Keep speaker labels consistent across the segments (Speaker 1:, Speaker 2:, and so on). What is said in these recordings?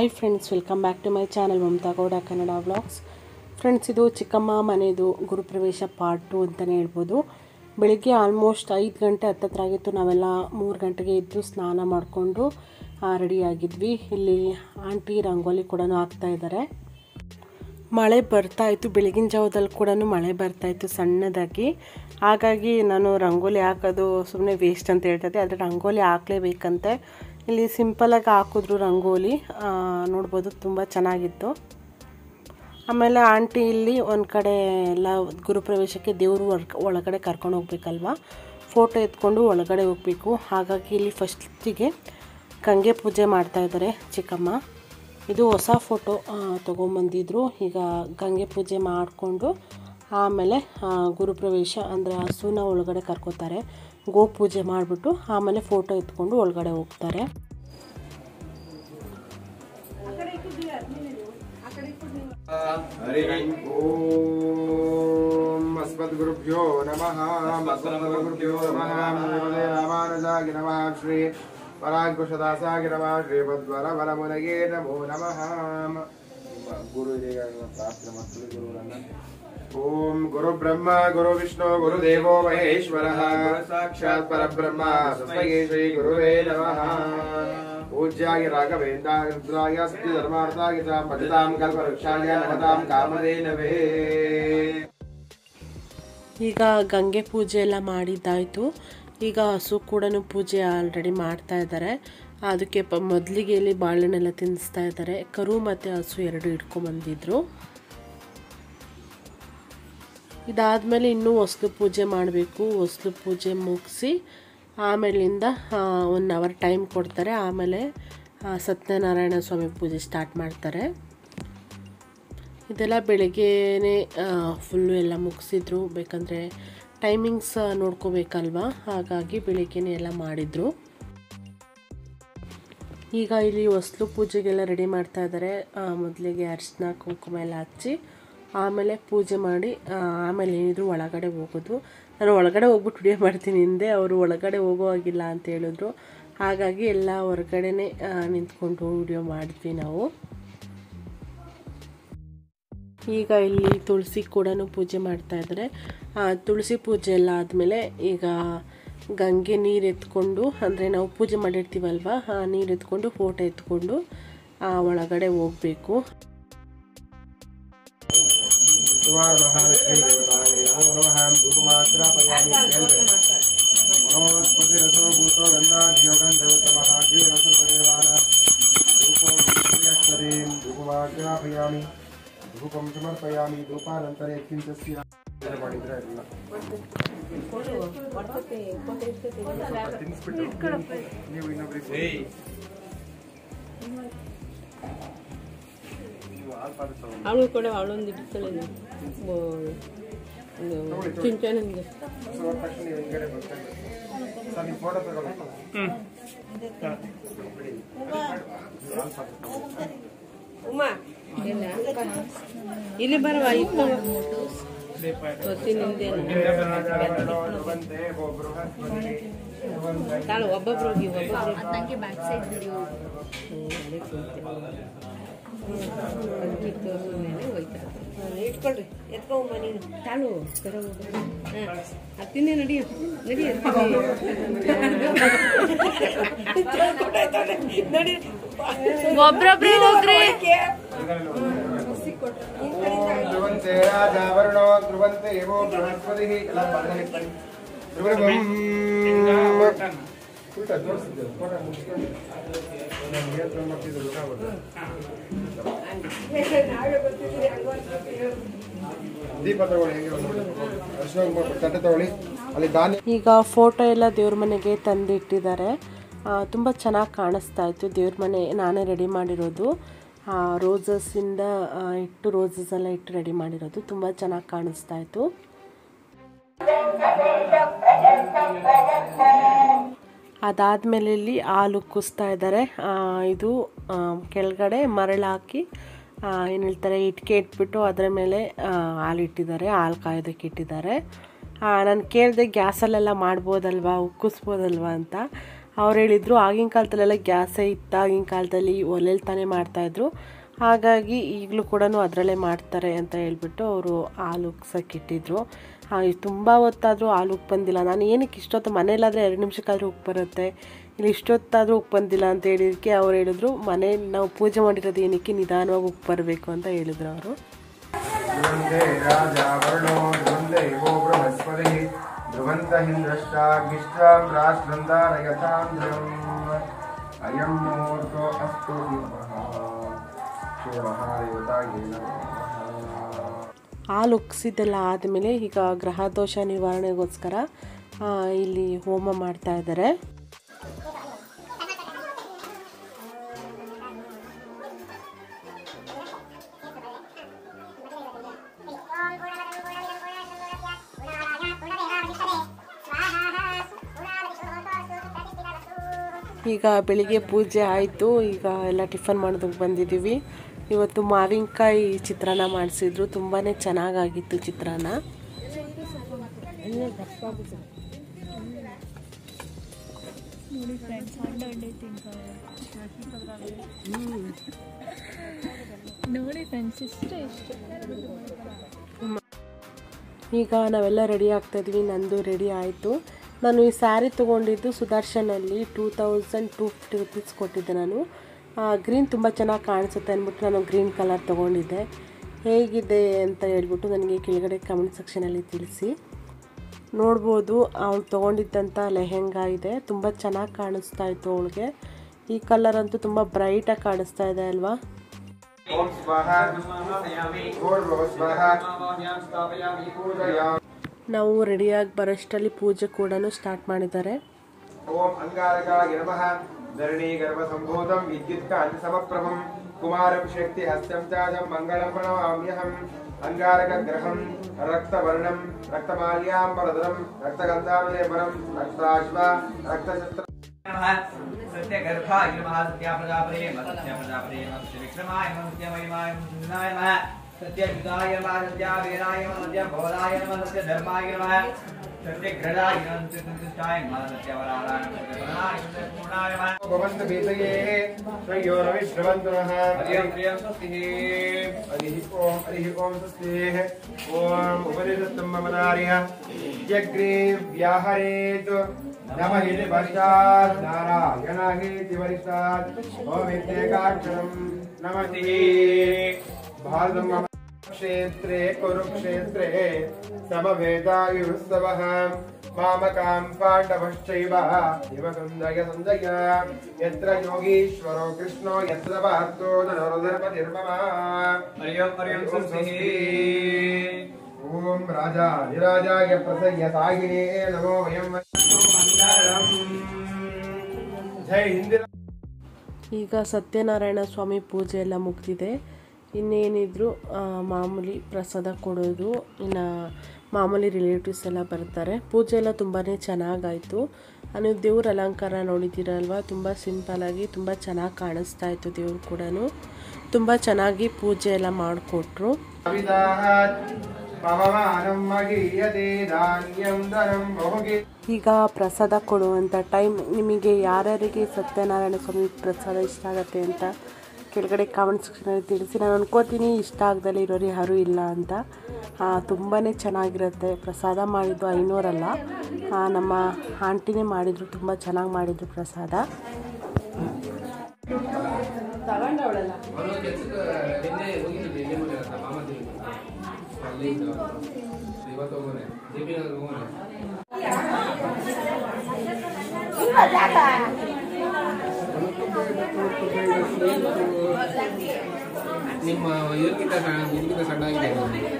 Speaker 1: Hi friends welcome back to my channel Mamata Gowda Kannada vlogs friends ಇದು ಚಿಕ್ಕಮ್ಮ ಮನೆಯದು ಗುರುಪ್ರವೇಶ part two ಅಂತಲೇ ಹೇಳ್ಬೋದು ಬೆಳಿಗ್ಗೆ ಆಲ್ಮೋಸ್ಟ್ ಐದು ಗಂಟೆ ಹತ್ತತ್ರ ಆಗಿತ್ತು ನಾವೆಲ್ಲ ಮೂರು ಗಂಟೆಗೆ ಎದ್ದು ಸ್ನಾನ ಮಾಡಿಕೊಂಡು ರೆಡಿಯಾಗಿದ್ವಿ ಇಲ್ಲಿ ಆಂಟಿ ರಂಗೋಲಿ ಕೂಡ ಹಾಕ್ತಾ ಇದ್ದಾರೆ ಮಳೆ ಬರ್ತಾ ಇತ್ತು ಬೆಳಗಿನ ಜಾವದಲ್ಲಿ ಕೂಡ ಮಳೆ ಬರ್ತಾ ಇತ್ತು ಸಣ್ಣದಾಗಿ ಹಾಗಾಗಿ ನಾನು ರಂಗೋಲಿ ಹಾಕೋದು ಸುಮ್ಮನೆ ವೇಸ್ಟ್ ಅಂತ ಹೇಳ್ತಿದ್ದೆ ಆದರೆ ರಂಗೋಲಿ ಹಾಕ್ಲೇಬೇಕಂತೆ ಇಲ್ಲಿ ಸಿಂಪಲಾಗಿ ಹಾಕಿದ್ರು ರಂಗೋಲಿ ಆ, ನೋಡ್ಬೋದು ತುಂಬ ಚೆನ್ನಾಗಿತ್ತು ಆಮೇಲೆ ಆಂಟಿ ಇಲ್ಲಿ ಒಂದು ಕಡೆ ಎಲ್ಲ ಗುರುಪ್ರವೇಶಕ್ಕೆ ದೇವರು ಹೊರ್ಗ ಒಳಗಡೆ ಕರ್ಕೊಂಡು ಹೋಗ್ಬೇಕಲ್ವ ಫೋಟೋ ಎತ್ಕೊಂಡು ಒಳಗಡೆ ಹೋಗಬೇಕು ಹಾಗಾಗಿ ಇಲ್ಲಿ ಫಸ್ಟಿಗೆ ಗಂಗೆ ಪೂಜೆ ಮಾಡ್ತಾ ಇದ್ದಾರೆ ಚಿಕ್ಕಮ್ಮ ಇದು ಹೊಸ ಫೋಟೋ ತೊಗೊಂಬಂದಿದ್ರು ಈಗ ಗಂಗೆ ಪೂಜೆ ಮಾಡಿಕೊಂಡು ಆಮೇಲೆ ಆ, ಗುರುಪ್ರವೇಶ ಅಂದರೆ ಹಸುನ ಒಳಗಡೆ ಕರ್ಕೋತಾರೆ ಗೋ ಪೂಜೆ ಮಾಡಿಬಿಟ್ಟು ಆಮೇಲೆ ಫೋಟೋ ಎತ್ಕೊಂಡು ಒಳಗಡೆ ಹೋಗ್ತಾರೆ
Speaker 2: हरि ओम अस्मद्गुरुभ्यो नमः अस्मद्गुरुभ्यो नमः श्रीमते रामानुजाय नमः श्री ಪರಾಂಕುಶದಾಸಾಗಿ ನಮಃ ಶ್ರೀಮದ್ವರ ವರಮುನಗೆ ನಮೋ ನಮಃ ಗುರು ಹಿರಿಯರನ್ನು ಪ್ರಾರ್ಥನೆ ಮಾಡ್ಕೊಳ್ಳಿ ಗುರುವರನ್ನ ಓಂ ಗುರು ಬ್ರಹ್ಮ ಗುರು ವಿಷ್ಣು ಗುರುದೇವೋ ಮಹೇಶ್ವರ ಸಾಕ್ಷಾತ್ ಪರಬ್ರಹ್ಮ ತಸ್ಮೈ ಶ್ರೀ ಗುರುವೇ ನಮಃ पूज्याय राघवेन्द्राय रुद्राय सत्यधर्मार्थाय च भजतां कल्पवृक्षाय नमतां कामधेनवे
Speaker 1: ಈಗ ಗಂಗೆ ಪೂಜೆ ಎಲ್ಲ ಮಾಡಿದ್ದಾಯಿತು ಈಗ ಹಸು ಕೂಡ ಪೂಜೆ ಆಲ್ರೆಡಿ ಮಾಡ್ತಾ ಇದ್ದಾರೆ ಅದಕ್ಕೆ ಪ ಮೊದಲಿಗೆ ಇಲ್ಲಿ ಬಾಳೆಹಣ್ಣೆಲ್ಲ ತಿನ್ನಿಸ್ತಾ ಇದ್ದಾರೆ ಕರು ಮತ್ತು ಹಸು ಎರಡು ಇಟ್ಕೊಂಬಂದಿದ್ರು ಇದಾದಮೇಲೆ ಇನ್ನೂ ಹೊಸ್ಲು ಪೂಜೆ ಮಾಡಬೇಕು ಹೊಸ್ಲು ಪೂಜೆ ಮುಗಿಸಿ ಆಮೇಲಿಂದ ಒನ್ ಅವರ್ ಟೈಮ್ ಕೊಡ್ತಾರೆ ಆಮೇಲೆ ಆ, ಸತ್ಯನಾರಾಯಣ ಸ್ವಾಮಿ ಪೂಜೆ ಸ್ಟಾರ್ಟ್ ಮಾಡ್ತಾರೆ ಇದೆಲ್ಲ ಬೆಳಗ್ಗೆನೇ ಫುಲ್ಲು ಎಲ್ಲ ಮುಗಿಸಿದ್ರು ಬೇಕಂದರೆ ಟೈಮಿಂಗ್ಸ್ ನೋಡ್ಕೋಬೇಕಲ್ವಾ ಹಾಗಾಗಿ ಬೆಳಿಗ್ಗೆನೇ ಎಲ್ಲ ಮಾಡಿದರು ಈಗ ಇಲ್ಲಿ ಹೊಸ್ಲು ಪೂಜೆಗೆಲ್ಲ ರೆಡಿ ಮಾಡ್ತಾ ಇದ್ದಾರೆ ಮೊದಲಿಗೆ ಅರಿಶಿನ ಕುಂಕುಮ ಎಲ್ಲ ಹಚ್ಚಿ ಆಮೇಲೆ ಪೂಜೆ ಮಾಡಿ ಆ, ಆಮೇಲೆ ಏನಿದ್ರು ಒಳಗಡೆ ಹೋಗೋದು ನಾನು ಒಳಗಡೆ ಹೋಗ್ಬಿಟ್ಟು ವಿಡಿಯೋ ಮಾಡ್ತೀನಿ ಹಿಂದೆ ಅವರು ಒಳಗಡೆ ಹೋಗೋ ಹಾಗಿಲ್ಲ ಅಂತ ಹೇಳಿದ್ರು ಹಾಗಾಗಿ ಎಲ್ಲ ಹೊರಗಡೆನೇ ಆ, ನಿಂತ್ಕೊಂಡು ವಿಡಿಯೋ ಮಾಡಿದ್ವಿ ನಾವು ಈಗ ಇಲ್ಲಿ ತುಳಸಿ ಕೂಡ ಪೂಜೆ ಮಾಡ್ತಾ ಇದ್ದಾರೆ ಆ, ತುಳಸಿ ಪೂಜೆ ಎಲ್ಲ ಆದಮೇಲೆ ಈಗ ಗಂಗೆ ನೀರು ಎತ್ಕೊಂಡು ಅಂದರೆ ನಾವು ಪೂಜೆ ಮಾಡಿರ್ತೀವಲ್ವ ಆ ನೀರು ಎತ್ಕೊಂಡು ಫೋಟೋ ಎತ್ಕೊಂಡು ಆ, ಒಳಗಡೆ ಹೋಗಬೇಕು
Speaker 2: कुमार महालक्ष्मी देवताय नमो नमः धूपमात्रापयामि नमोस्पति रसो भूतो गन्धाढ्यो गन्धोत्तमः अग्निरसर्वदेवानां धूपो विष्णुयस्तरीं धूपमात्रापयामि धूपं समर्पयामि धूपानन्तरे किञ्चस्य ಮಾಡಿದ್ರೆ ಇಲ್ಲ ತಿನ್ಸ್ಬಿಟ್ಟು ನೀವು ಇನ್ನೊಬ್ರಿಗೆ ನೀವು ಹಾಲು ಪಾಲು ತಗೊಂಡು
Speaker 3: ಅವಳು ಕೂಡ ಅವಳೊಂದು ಇಡ್ತಾಳೆ ಚಿಂಚನಂಗೆ
Speaker 2: ಸೊ ತಕ್ಷಣ ನೀವು ಹಿಂಗಡೆ ಬರ್ತಾರೆ ಸರ್ ನೀವು ಫೋಟೋ ತಗೊಳ್ಳಿ
Speaker 3: ಇಲ್ಲಿ ಬರುವ ಇತ್ತು ಹೊತ್ತಿನಿಂದೆ ತಾಳು ಒಬ್ಬೊಬ್ರು ಹೋಗಿ ಒಬ್ಬೊಬ್ರು ಅಕ್ಕಿ ತೋರ್ಸಿದ ಮೇಲೆ ಹೋಯ್ತಾರೆ ಇಟ್ಕೊಳ್ರಿ ಎತ್ಕೊಂಬ ನೀನು ತಾಳು ಕರ ಹತ್ತಿನೇ ನಡಿ ನಡಿ ನಡಿ
Speaker 4: ಒಬ್ರೊಬ್ರೆ ಹೋಗ್ರಿ
Speaker 2: ಧ್ರುವಂತೆ ರಾಜಾವರಣೋ ಧ್ರುವಂತೆ ಏವೋ ಬೃಹಸ್ಪತಿ ಎಲ್ಲ ಪಕ್ಕದಲ್ಲಿ ಬನ್ನಿ. ಧ್ರುವಂ. ಉಲ್ಟಾ ತೋರಿಸಿದ್ದೆ, ಫೋಟೋ ಮುಗಿಸ್ಕೊಂಡು. ನಾನು ಹೇಳ್ತಾ ಮಾಡ್ತಿದ್ದೆ ಗೊತ್ತಾಗೋದು. ದೀಪ ತಗೊಳ್ಳಿ ಹೆಂಗೆ ಒಂದು ಅರ್ಶಿನ ಕುಂಕುಮ ತಟ್ಟೆ ತಗೊಳ್ಳಿ ಅಲ್ಲಿ ಧಾನ್ಯ
Speaker 1: ಈಗ ಫೋಟೋ ಎಲ್ಲ ದೇವ್ರ ಮನೆಗೆ ತಂದು ಇಟ್ಟಿದ್ದಾರೆ ತುಂಬ ಚೆನ್ನಾಗಿ ಕಾಣಿಸ್ತಾ ಇತ್ತು ದೇವ್ರ ಮನೆ ನಾನೇ ರೆಡಿ ಮಾಡಿರೋದು ರೋಸಸ್ಸಿಂದ ಇಟ್ಟು ರೋಸಸ್ ಎಲ್ಲ ಇಟ್ಟು ರೆಡಿ ಮಾಡಿರೋದು ತುಂಬ ಚೆನ್ನಾಗಿ ಕಾಣಿಸ್ತಾ ಇತ್ತು ಅದಾದಮೇಲೆ ಇಲ್ಲಿ ಹಾಲು ಕುಸ್ತಾ ಇದ್ದಾರೆ ಆ, ಇದು ಆ, ಕೆಳಗಡೆ ಮರಳು ಹಾಕಿ ಏನು ಹೇಳ್ತಾರೆ ಇಟ್ಕೆ ಇಟ್ಬಿಟ್ಟು ಅದರ ಮೇಲೆ ಆ, ಹಾಲು ಇಟ್ಟಿದ್ದಾರೆ ಹಾಲು ಕಾಯೋದಕ್ಕೆ ಇಟ್ಟಿದ್ದಾರೆ ನಾನು ಕೇಳಿದೆ ಗ್ಯಾಸಲ್ಲೆಲ್ಲ ಮಾಡ್ಬೋದಲ್ವಾ ಉಕ್ಕಿಸ್ಬೋದಲ್ವಾ ಅಂತ ಅವ್ರು ಹೇಳಿದರು ಆಗಿನ ಕಾಲದಲ್ಲೆಲ್ಲ ಗ್ಯಾಸೇ ಇತ್ತು ಆಗಿನ ಕಾಲದಲ್ಲಿ ಒಲೆಯಲ್ಲಿ ತಾನೇ ಮಾಡ್ತಾಯಿದ್ರು ಹಾಗಾಗಿ ಈಗಲೂ ಕೂಡ ಅದರಲ್ಲೇ ಮಾಡ್ತಾರೆ ಅಂತ ಹೇಳ್ಬಿಟ್ಟು ಅವರು ಹಾಲು ಉಗ್ಸೋಕ್ಕಿಟ್ಟಿದ್ರು ತುಂಬ ಹೊತ್ತಾದರೂ ಹಾಲು ಉಪ್ಪು ಬಂದಿಲ್ಲ ನಾನು ಏನಕ್ಕೆ ಇಷ್ಟೊತ್ತು ಮನೇಲಾದರೆ ಎರಡು ನಿಮಿಷಕ್ಕಾದರೂ ಉಪ್ಪು ಬರುತ್ತೆ ಇಲ್ಲಿ ಇಷ್ಟೊತ್ತಾದರೂ ಉಪ್ಪು ಬಂದಿಲ್ಲ ಅಂತ ಹೇಳಿದಕ್ಕೆ ಅವ್ರು ಹೇಳಿದ್ರು ಮನೆ ನಾವು ಪೂಜೆ ಮಾಡಿರೋದು ಏನಕ್ಕೆ ನಿಧಾನವಾಗಿ ಉಪ್ಪು ಬರಬೇಕು ಅಂತ ಹೇಳಿದ್ರು ಅವರು
Speaker 2: ಧ್ರುವಂತೆ ರಾಜ ವರ್ಣೋ ಧ್ರುವಂತೆ ಇವೋ ಬೃಹಸ್ಪತಿ ಧ್ರುವಂತ ಹಿಂದ್ರಷ್ಟಾಗಿಷ್ಟಾಂ ರಾಷ್ಟ್ರಂದಾರಯಥಾಂಧ್ರಂ ಅಯಂ ಮುಹೂರ್ತೋ ಅಸ್ತು ಶಿವಮಹಾದೇವತಾಯೇ ನಮಃ
Speaker 1: ಹಾಲು ಉಗ್ಸಿದ್ದೆಲ್ಲ ಆದಮೇಲೆ ಈಗ ಗ್ರಹ ದೋಷ ನಿವಾರಣೆಗೋಸ್ಕರ ಆ, ಇಲ್ಲಿ ಹೋಮ ಮಾಡ್ತಾ ಇದ್ದಾರೆ ಈಗ ಬೆಳಿಗ್ಗೆ ಪೂಜೆ ಆಯಿತು ಈಗ ಎಲ್ಲ ಟಿಫನ್ ಮಾಡೋದಕ್ಕೆ ಬಂದಿದ್ದೀವಿ ಇವತ್ತು ಮಾವಿನಕಾಯಿ ಚಿತ್ರಾನ್ನ ಮಾಡಿಸಿದ್ರು ತುಂಬಾ ಚೆನ್ನಾಗಾಗಿತ್ತು ಚಿತ್ರಾನ್ನ
Speaker 4: ನೋಡಿ ಫ್ರೆಂಡ್ಸ್ ಇಷ್ಟ ಇಷ್ಟ
Speaker 1: ಈಗ ನಾವೆಲ್ಲ ರೆಡಿ ಆಗ್ತಾಯಿದ್ವಿ ನಂದು ರೆಡಿ ಆಯಿತು ನಾನು ಈ ಸ್ಯಾರಿ ತೊಗೊಂಡಿದ್ದು ಸುದರ್ಶನಲ್ಲಿ two thousand two fifty rupees ಕೊಟ್ಟಿದ್ದೆ ನಾನು ಗ್ರೀನ್ ತುಂಬ ಚೆನ್ನಾಗಿ ಕಾಣಿಸುತ್ತೆ ಅಂದ್ಬಿಟ್ಟು ನಾನು ಗ್ರೀನ್ ಕಲರ್ ತೊಗೊಂಡಿದ್ದೆ ಹೇಗಿದೆ ಅಂತ ಹೇಳ್ಬಿಟ್ಟು ನನಗೆ ಕೆಳಗಡೆ ಕಮೆಂಟ್ ಸೆಕ್ಷನಲ್ಲಿ ತಿಳಿಸಿ ನೋಡ್ಬೋದು ಅವಳು ತೊಗೊಂಡಿದ್ದಂಥ ಲೆಹೆಂಗಾ ಇದೆ ತುಂಬ ಚೆನ್ನಾಗಿ ಕಾಣಿಸ್ತಾ ಇತ್ತು ಅವಳಿಗೆ ಈ ಕಲರ್ ಅಂತೂ ತುಂಬ ಬ್ರೈಟಾಗಿ ಕಾಣಿಸ್ತಾ ಇದೆ ಅಲ್ವಾ
Speaker 2: ಓಂ ಸ್ವಾಹ ಭೂರ್ಭುವ ಸ್ವಾಹ ಪೂಜಯಾಮಿ
Speaker 1: ನಾವು ರೆಡಿಯಾಗಿ ಬರೋಷ್ಟರಲ್ಲಿ ಪೂಜೆ ಕೂಡ ಸ್ಟಾರ್ಟ್ ಮಾಡಿದ್ದಾರೆ
Speaker 2: ಓಂ ಅಂಗಾರಕಾಯ ನಮಃ ಧರಣಿ ಗರ್ಭ ಸಂಭೂತಂ ವಿದ್ಯುತ್ ಕಾಂತಿ ಸಮಪ್ರಭಂ ಕುಮಾರಂ ಶಕ್ತಿ ಹಸ್ತಂ ಚಾಜಂ ಮಂಗಳಂ ಪ್ರಣಮಾಮ್ಯಹಂ ಅಂಗಾರಕ ಗ್ರಹಂ ರಕ್ತವರ್ಣಂ ರಕ್ತಮಾಲ್ಯಾಂಬರಧರಂ ರಕ್ತಗಂಧಾನುಲೇಪನಂ ರಕ್ತಾಶ್ವ ರಕ್ತಚಿತ್ರ
Speaker 5: सत्य गर्भाय नमः सत्या प्रजापते नमः सत्य प्रजापते नमः सत्य विक्रमाय नमः सत्य महिमाय नमः सत्याय नमः सत्य युगाय नमः सत्य वीराय नमः सत्य भोराय नमः सत्य धर्माय नमः सत्य ग्रहाय नमः सत्य संतुष्टाय नमः सत्य वराराय नमः सत्य वरणाय नमः सत्य पूर्णाय नमः
Speaker 2: भवन्तु भीतये संयोरविश्रवन्तु नः
Speaker 5: हरिः प्रियं स्वस्तिः
Speaker 2: हरिः ओम हरिः ओम स्वस्तिः ओम उपनिषत्तं मम नार्यः यज्ञे व्याहरेत् नमः इति पश्चात् नारायणाहेति वरिष्ठात् ओमित्येकाक्षरं नमस्ते भारतं मम क्षेत्रे कुरुक्षेत्रे समवेदायुस्तवः मामकां पाण्डवश्चैव दिवसञ्जय सञ्जय यत्र योगीश्वरो कृष्णो यत्र पार्थो धनुर्धर्मनिर्ममः
Speaker 5: हरिः ओं हरिः ओं स्वस्तिः
Speaker 2: ॐ राजाधिराजाय प्रसय्य सागिने नमो वयं जय हिंद
Speaker 1: ಈಗ ಸತ್ಯನಾರಾಯಣ ಸ್ವಾಮಿ ಪೂಜೆ ಎಲ್ಲ ಮುಗ್ದಿದೆ ಇನ್ನೇನಿದ್ರು ಆ, ಮಾಮೂಲಿ ಪ್ರಸಾದ ಕೊಡೋದು ಇನ್ನು ಮಾಮೂಲಿ ರಿಲೇಟಿವ್ಸ್ ಎಲ್ಲ ಬರ್ತಾರೆ ಪೂಜೆ ಎಲ್ಲ ತುಂಬಾ ಚೆನ್ನಾಗಾಯಿತು ನೀವು ದೇವ್ರ ಅಲಂಕಾರ ನೋಡಿದ್ದೀರಲ್ವ ತುಂಬ ಸಿಂಪಲಾಗಿ ತುಂಬ ಚೆನ್ನಾಗಿ ಕಾಣಿಸ್ತಾ ಇತ್ತು ದೇವ್ರು ಕೂಡ ತುಂಬ ಚೆನ್ನಾಗಿ ಪೂಜೆ ಎಲ್ಲ ಮಾಡಿಕೊಟ್ರು
Speaker 2: कवितात् पवमानं महीयते धान्यं धनं बहुगे
Speaker 1: ಈಗ ಪ್ರಸಾದ ಕೊಡುವಂಥ ಟೈಮ್ ನಿಮಗೆ ಯಾರ್ಯಾರಿಗೆ ಸತ್ಯನಾರಾಯಣ ಸ್ವಾಮಿ ಪ್ರಸಾದ ಇಷ್ಟ ಆಗುತ್ತೆ ಅಂತ ಕೆಳಗಡೆ ಕಾಮೆಂಟ್ ಸೆಕ್ಷನಲ್ಲಿ ತಿಳಿಸಿ ನಾನು ಅನ್ಕೋತೀನಿ ಇಷ್ಟ ಆಗದಲ್ಲಿ ಇರೋರು ಯಾರೂ ಇಲ್ಲ ಅಂತ ತುಂಬಾ ಚೆನ್ನಾಗಿರುತ್ತೆ ಪ್ರಸಾದ ಮಾಡಿದ್ದು ಐನೂರಲ್ಲ ಆ, ನಮ್ಮ ಆಂಟಿನೇ ಮಾಡಿದರು ತುಂಬ ಚೆನ್ನಾಗಿ ಮಾಡಿದರು ಪ್ರಸಾದ
Speaker 6: ನಿಮ್ಮ ಇದಕ್ಕಿಂತ ಸಣ್ಣ ಇದಕ್ಕಿಂತ ಸಣ್ಣ ಆಗಿದೆ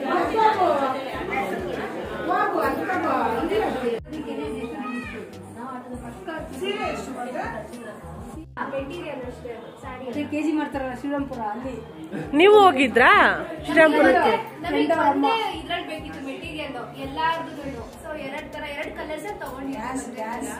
Speaker 3: ಕೆ ಜಿ ಮಾಡ್ತಾರಲ್ಲ ಶ್ರೀರಾಮ್ಪುರ ಅಲ್ಲಿ
Speaker 1: ನೀವು ಹೋಗಿದ್ರಾ ಶ್ರೀರಾಮ್ಪುರಕ್ಕೆ
Speaker 7: ನಮಗೆ ಒಂದೇ ಇದ್ರಲ್ಲಿ ಬೇಕಿತ್ತು ಮೆಟೀರಿಯಲ್ ಎಲ್ಲಾರ್ದು ಸೊ ಎರಡ್ ತರ ಎರಡ್ ಕಲರ್ಸ್ ತಗೊಂಡಿದ್ದೆ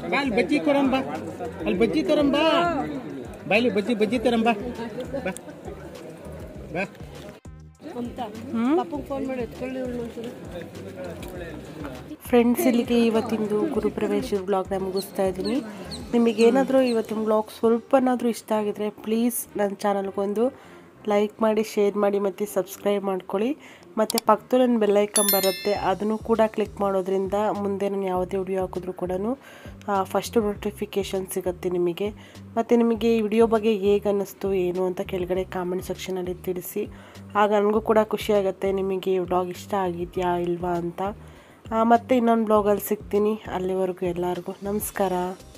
Speaker 8: ಬಾ ಅಲ್ಲಿ ಬಜ್ಜಿ ಕೊಡಂಬ ಅಲ್ಲಿ ಬಜ್ಜಿ ತರಂಬ ಬಾಯ್ಲಿ ಬಜ್ಜಿ ಬಜ್ಜಿ ತರಂಬ ಬಾ ಬಾ
Speaker 3: ಫೋನ್ ಮಾಡಿ ಎತ್ಕೊಳ್ಳಿ ಒಂದ್ಸರಿ
Speaker 1: ಫ್ರೆಂಡ್ಸ್ ಇಲ್ಲಿಗೆ ಇವತ್ತಿಂದು ಗುರುಪ್ರವೇಶದ ವ್ಲಾಗ್ನ ಮುಗಿಸ್ತಾ ಇದ್ದೀನಿ ನಿಮಗೇನಾದರೂ ಇವತ್ತಿನ ವ್ಲಾಗ್ ಸ್ವಲ್ಪನಾದರೂ ಇಷ್ಟ ಆಗಿದ್ರೆ ಪ್ಲೀಸ್ ನನ್ನ ಚಾನಲ್ಗೊಂದು ಲೈಕ್ ಮಾಡಿ ಶೇರ್ ಮಾಡಿ ಮತ್ತು ಸಬ್ಸ್ಕ್ರೈಬ್ ಮಾಡ್ಕೊಳ್ಳಿ ಮತ್ತು ಪಕ್ಕದಲ್ಲಿ ಒಂದು ಬೆಲ್ಲೈಕನ್ ಬರುತ್ತೆ ಅದನ್ನು ಕೂಡ ಕ್ಲಿಕ್ ಮಾಡೋದ್ರಿಂದ ಮುಂದೆ ನಾನು ಯಾವುದೇ ವಿಡಿಯೋ ಹಾಕಿದ್ರೂ ಕೂಡ ಫಸ್ಟ್ ನೋಟಿಫಿಕೇಷನ್ ಸಿಗುತ್ತೆ ನಿಮಗೆ ಮತ್ತು ನಿಮಗೆ ಈ ವಿಡಿಯೋ ಬಗ್ಗೆ ಹೇಗೆ ಅನ್ನಿಸ್ತು ಏನು ಅಂತ ಕೆಳಗಡೆ ಕಾಮೆಂಟ್ ಸೆಕ್ಷನಲ್ಲಿ ತಿಳಿಸಿ ಆಗ ನನಗೂ ಕೂಡ ಖುಷಿ ಆಗುತ್ತೆ ನಿಮಗೆ ಈ ವ್ಲಾಗ್ ಇಷ್ಟ ಆಗಿದೆಯಾ ಇಲ್ವಾ ಅಂತ ಆ, ಮತ್ತೆ ಇನ್ನೊಂದು ಬ್ಲಾಗಲ್ಲಿ ಸಿಗ್ತೀನಿ ಅಲ್ಲಿವರೆಗೂ ಎಲ್ಲರಿಗೂ ನಮಸ್ಕಾರ